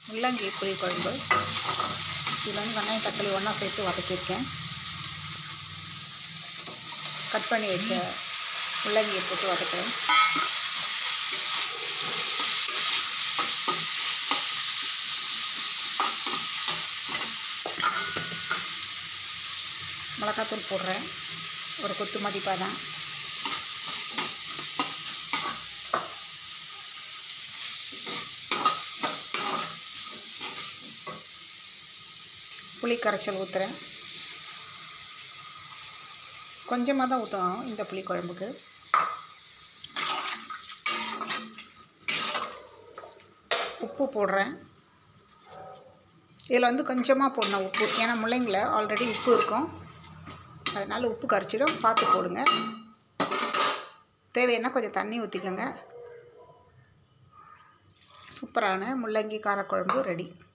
முள்ளங்கி புளி குழம்பு இதில் வந்து வெங்காயம் தக்காளி ஒன்றா சேர்த்து வதக்கியிருக்கேன் கட் பண்ணி வச்ச முள்ளங்கியை போட்டு வதக்குறேன் மிளகாத்தூள் போடுறேன் ஒரு கொத்து மதிப்பாக தான் புளி கரைச்சல் ஊற்றுறேன் கொஞ்சமாக தான் ஊற்றணும் இந்த புளி குழம்புக்கு உப்பு போடுறேன் இதில் வந்து கொஞ்சமாக போடணும் உப்பு ஏன்னா முள்ளங்கில ஆல்ரெடி உப்பு இருக்கும் அதனால் உப்பு கரைச்சிடும் பார்த்து போடுங்க தேவைன்னா கொஞ்சம் தண்ணி ஊற்றிக்கோங்க சூப்பரான முள்ளங்கி காரக்குழம்பு ரெடி